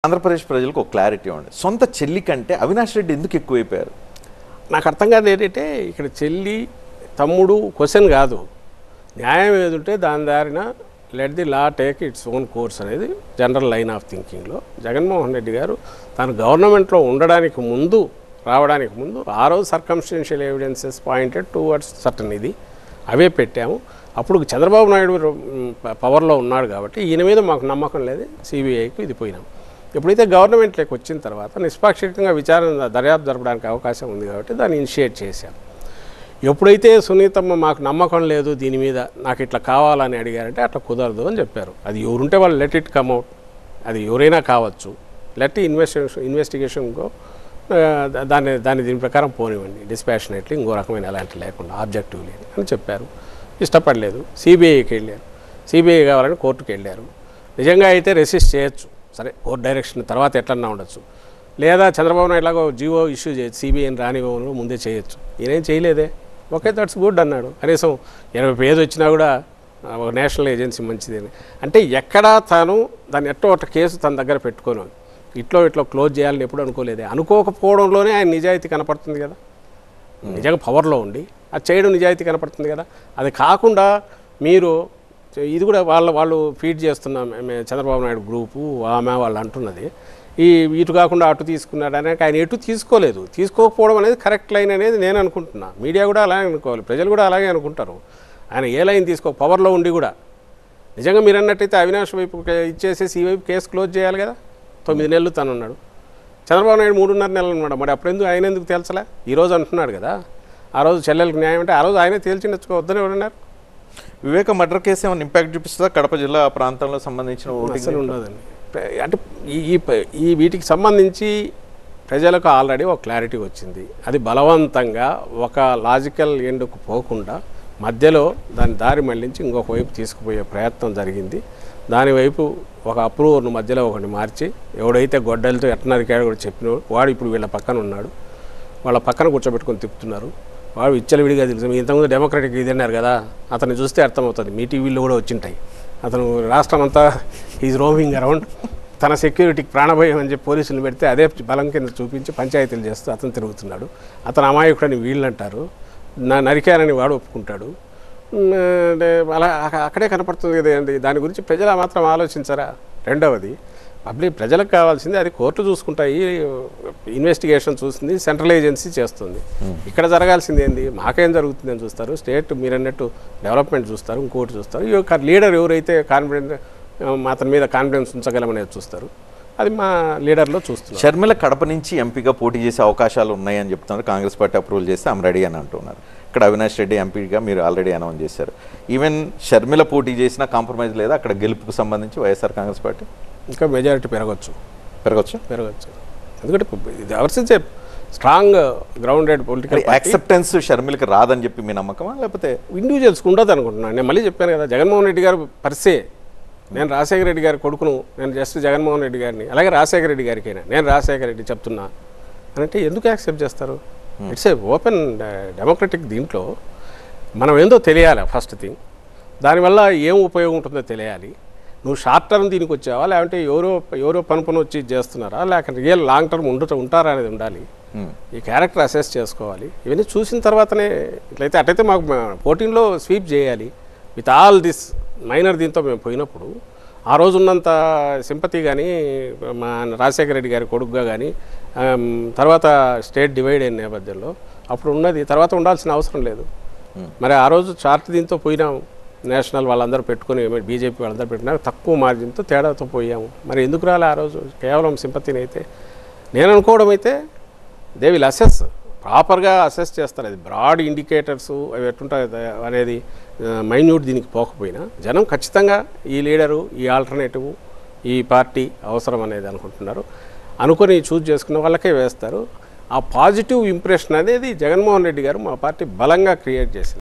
ఆంధ్రప్రదేశ్ ప్రజలకు ఒక క్లారిటీ ఉంది సొంత చెల్లి కంటే అవినాష్ రెడ్డి ఎందుకు ఎక్కువైపోయారు నాకు అర్థం కాదు ఏంటంటే ఇక్కడ చెల్లి తమ్ముడు క్వశ్చన్ కాదు న్యాయం ఏది ఉంటే దాని దారిన let the law take its own course అనేది జనరల్ లైన్ ఆఫ్ థింకింగ్లో జగన్మోహన్ రెడ్డి గారు తాను గవర్నమెంట్లో ఉండడానికి ముందు రావడానికి ముందు ఆ రోజు circumstantial evidences pointed towards certain ఇది అవే పెట్టాము అప్పుడు చంద్రబాబు నాయుడు మ్, ప- పవర్లో ఉన్నాడు కాబట్టి ఈయన మీద మాకు నమ్మకం లేదు సిబిఐకి ఇది పోయినాం ఎప్పుడైతే గవర్నమెంట్లోకి వచ్చిన తర్వాత నిష్పాక్షికంగా విచారణ దర్యాప్తు జరపడానికి అవకాశం ఉంది కాబట్టి దాన్ని ఇనిషియేట్ చేశాం ఎప్పుడైతే సునీతమ్మ మాకు నమ్మకం లేదు దీని మీద నాకు ఇట్లా కావాలని అడిగారంటే అట్లా కుదరదు అని చెప్పారు అది ఎవరుంటే వాళ్ళు లెట్ ఇట్ కమ్ అవుట్ అది ఎవరైనా కావచ్చు లెట్ ఇన్వెస్టిగేషన్ ఇన్వెస్టిగేషన్కో దాన్ని దాన్ని దీని ప్రకారం పోనివ్వండి డిస్పాషనేట్లీ ఇంకో రకమైన ఎలాంటి లేకుండా ఆబ్జెక్టివ్ లేదు అని చెప్పారు ఇష్టపడలేదు సిబిఐకి వెళ్ళారు సిబిఐ కావాలని కోర్టుకు వెళ్ళారు నిజంగా అయితే రెసిస్ట్ చేయొచ్చు సరే కోర్టు డైరెక్షన్ తర్వాత ఎట్లన్నా ఉండొచ్చు లేదా చంద్రబాబు నాయుడు లాగా జీవో ఇష్యూ చేయొచ్చు సిబిఐని రానివ్వను ముందే చేయొచ్చు ఈయనేం చేయలేదే ఓకే దట్స్ గుడ్ అన్నాడు కనీసం ఇరవై పేజ్ వచ్చినా కూడా ఆ, ఒక నేషనల్ ఏజెన్సీ మంచిది అని అంటే ఎక్కడా తాను దాన్ని ఎట్టో ఒక కేసు తన దగ్గర పెట్టుకోను ఇట్లో ఇట్లో క్లోజ్ చేయాలని ఎప్పుడు అనుకోలేదే అనుకోకపోవడంలోనే ఆయన నిజాయితీ కనపడుతుంది కదా నిజంగా పవర్లో ఉండి అది చేయడం నిజాయితీ కనపడుతుంది కదా అది కాకుండా మీరు ఇది కూడా వాళ్ళ వాళ్ళు ఫీడ్ చేస్తున్న మే- మే- చంద్రబాబు నాయుడు గ్రూపు ఆమె వాళ్ళు అంటున్నది ఈ ఇటు కాకుండా అటు తీసుకున్నాడు అని ఆయన ఎటు తీసుకోలేదు తీసుకోకపోవడం అనేది కరెక్ట్ లైన్ అనేది నేను అనుకుంటున్నా మీడియా కూడా అలాగే అనుకోవాలి ప్రజలు కూడా అలాగే అనుకుంటారు ఆయన ఏ లైన్ తీసుకో పవర్లో ఉండి కూడా నిజంగా మీరు అన్నట్టయితే అవినాష్ వైపు కే- ఇచ్చేసేసి ఈ వైపు కేసు క్లోజ్ చేయాలి కదా తొమ్మిది నెలలు తను ఉన్నాడు చంద్రబాబు నాయుడు మూడున్నర నెలలు ఉన్నాడు మరి అప్పుడెందుకు ఆయన ఎందుకు తేల్చలే ఈ రోజు అంటున్నాడు కదా ఆ రోజు చెల్లెలకు న్యాయం అంటే ఆ రోజు ఆయనే తేల్చిండొచ్చు వద్దని ఎవరన్నారు వివేక మర్డర్ కేసు ఏమైనా ఇంపాక్ట్ చూపిస్తుందా కడప జిల్లా ఆ ప్రాంతంలో సంబంధించిన ఓటింగ్ అసలు ఉండదండి ప్ర- అంటే ఈ ఈ ప- ఈ వీటికి సంబంధించి ప్రజలకు ఆల్రెడీ ఒక క్లారిటీ వచ్చింది అది బలవంతంగా ఒక లాజికల్ ఎండ్కు పోకుండా మధ్యలో దాని దారి మళ్లించి ఇంకొక వైపు తీసుకుపోయే ప్రయత్నం జరిగింది దాని వైపు ఒక అప్రూవర్ను మధ్యలో ఒకటి మార్చి ఎవడైతే గొడ్డలతో ఎట్టనరికాడో కూడా చెప్పినోడు వాడు ఇప్పుడు వీళ్ళ పక్కన ఉన్నాడు వాళ్ళ పక్కన కూర్చోబెట్టుకొని తిప్పుతున్నారు వాడు విచ్చలవిడిగా తెలుసు మీ ఇంతకుముందు డెమోక్రటిక్ ఇది అన్నారు కదా అతన్ని చూస్తే అర్థమవుతుంది మీ టీవీలో కూడా వచ్చింటాయి అతను రాష్ట్రం అంతా ఈజ్ రోమింగ్ అరౌండ్ తన సెక్యూరిటీకి ప్రాణభయం అని చెప్పి పోలీసులు పెడితే అదే బలం కింద చూపించి పంచాయతీలు చేస్తూ అతను తిరుగుతున్నాడు అతను అమాయకుడని వీళ్ళు అంటారు నా నరికారని వాడు ఒప్పుకుంటాడు ఉమ్, అంటే అలా అక- అక్కడే కనపడుతుంది కదండి దాని గురించి ప్రజలు ఆ మాత్రం ఆలోచించరా రెండవది పబ్లిక్ ప్రజలకు కావాల్సింది అది కోర్టు చూసుకుంటాయి ఇన్వెస్టిగేషన్ చూస్తుంది సెంట్రల్ ఏజెన్సీ చేస్తుంది ఇక్కడ జరగాల్సింది ఏంది మాకేం జరుగుతుంది అని చూస్తారు స్టేట్ మీరు అన్నట్టు డెవలప్మెంట్ చూస్తారు ఇంకోటి చూస్తారు ఈ యొక్క లీడర్ ఎవరైతే కాన్ఫిడెంట్ అతని మీద కాన్ఫిడెన్స్ ఉంచగలమనేది చూస్తారు అది మా లీడర్లో చూస్తున్నారు షర్మిల కడప నుంచి ఎంపీగా పోటీ చేసే అవకాశాలు ఉన్నాయని చెప్తున్నారు కాంగ్రెస్ పార్టీ అప్రూవల్ చేస్తే ఆమె రెడీ అని అంటున్నారు ఇక్కడ అవినాష్ రెడ్డి ఎంపీగా మీరు ఆల్రెడీ అనౌన్స్ చేశారు ఈవెన్ షర్మిల పోటీ చేసినా కాంప్రమైజ్ లేదా అక్కడ గెలుపుకు సంబంధించి వైఎస్ఆర్ కాంగ్రెస్ పార్టీ ఇంకా మెజారిటీ పెరగచ్చు పెరగచ్చు పెరగచ్చు ఎందుకంటే ఇది ours is a strong grounded political acceptance షర్మిలకి రాదని చెప్పి మీ నమ్మకమా లేకపోతే ఇండివిజువల్స్కి ఉండదు అనుకుంటున్నాను నేను మళ్ళీ చెప్పాను కదా జగన్మోహన్ రెడ్డి గారు పర్సే నేను రాజశేఖర రెడ్డి గారి కొడుకును నేను జస్ట్ జగన్మోహన్ రెడ్డి గారిని అలాగే రాజశేఖర రెడ్డి గారికైనా నేను రాజశేఖర రెడ్డి చెప్తున్నా అని అంటే ఎందుకు యాక్సెప్ట్ చేస్తారు ఇట్స్ ఏ ఓపెన్ డెమోక్రటిక్ దీంట్లో మనం ఏందో తెలియాలి ఫస్ట్ థింగ్ దానివల్ల ఏం ఉపయోగం ఉంటుందో తెలియాలి నువ్వు షార్ట్ టర్మ్ దీనికి వచ్చావా లేకుంటే ఎవరో ఎవరో పని పని వచ్చి చేస్తున్నారా లేకపోతే రియల్ లాంగ్ టర్మ్ ఉండుట ఉంటారా అనేది ఉండాలి Hmm. ఈ క్యారెక్టర్ అసెస్ చేసుకోవాలి ఇవన్నీ చూసిన తర్వాతనే ఇట్లయితే అటైతే మాకు ఫోర్టీన్లో స్వీప్ చేయాలి విత్ ఆల్ దిస్ మైనర్ దీంతో మేము పోయినప్పుడు ఆ రోజు ఉన్నంత సింపతి కానీ మా రాజశేఖర రెడ్డి గారి కొడుకుగా కానీ ఆమ్, తర్వాత స్టేట్ డివైడ్ అయిన నేపథ్యంలో అప్పుడు ఉన్నది తర్వాత ఉండాల్సిన అవసరం లేదు మరి ఆ రోజు చార్ట్ దీంతో పోయినాము నేషనల్ వాళ్ళందరూ పెట్టుకుని బీజేపీ వాళ్ళందరూ పెట్టుకున్నారు తక్కువ మార్జిన్తో తేడాతో పోయాము మరి ఎందుకు రాలే ఆ రోజు కేవలం సింపతిని అయితే నేను అనుకోవడం అయితే దే విల్ అసెస్ ప్రాపర్గా అసెస్ చేస్తారు అది బ్రాడ్ ఇండికేటర్స్ అవి ఎట్టుంటాయి ద- అనేది మైన్యూట్ దీనికి పోకపోయినా జనం ఖచ్చితంగా ఈ లీడరు ఈ ఆల్టర్నేటివ్ ఈ పార్టీ అవసరం అనేది అనుకుంటున్నారు అనుకొని చూజ్ చేసుకున్న వాళ్ళకే వేస్తారు ఆ పాజిటివ్ ఇంప్రెషన్ అనేది జగన్మోహన్ రెడ్డి గారు మా పార్టీ బలంగా క్రియేట్ చేసింది